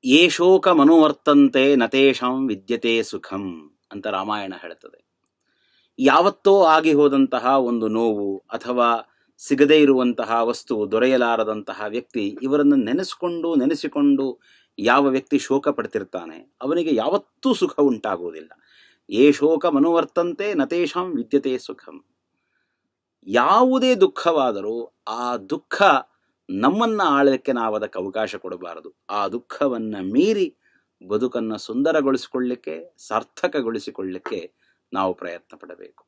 ಯೇ ಶೋಕ ಮನುವರ್ತಂತೆ ನತೇಷಾಂ ವಿದ್ಯತೆ ಸುಖಂ ಅಂತ ರಾಮಾಯಣ ಹೇಳ್ತದೆ ಯಾವತ್ತೋ ಆಗಿ ಹೋದಂತಹ ಒಂದು ನೋವು ಅಥವಾ ಸಿಗದೇ ಇರುವಂತಹ ವಸ್ತು ದೊರೆಯಲಾರದಂತಹ ವ್ಯಕ್ತಿ ಇವರನ್ನು ನೆನೆಸಿಕೊಂಡು ನೆನೆಸಿಕೊಂಡು ಯಾವ ವ್ಯಕ್ತಿ ಶೋಕ ಪಡ್ತಿರ್ತಾನೆ ಅವನಿಗೆ ಯಾವತ್ತೂ ಸುಖ ಉಂಟಾಗುವುದಿಲ್ಲ ಯೇ ಶೋಕ ಮನುವರ್ತಂತೆ ನತೇಷಾಂ ವಿದ್ಯತೆ ಸುಖಂ ಯಾವುದೇ ದುಃಖವಾದರೂ ಆ ದುಃಖ ನಮ್ಮನ್ನ ಆಳಲಿಕ್ಕೆ ನಾವು ಅದಕ್ಕೆ ಅವಕಾಶ ಕೊಡಬಾರದು ಆ ದುಃಖವನ್ನ ಮೀರಿ ಬದುಕನ್ನು ಸುಂದರಗೊಳಿಸಿಕೊಳ್ಳಿಕ್ಕೆ ಸಾರ್ಥಕಗೊಳಿಸಿಕೊಳ್ಳಿಕ್ಕೆ ನಾವು ಪ್ರಯತ್ನ ಪಡಬೇಕು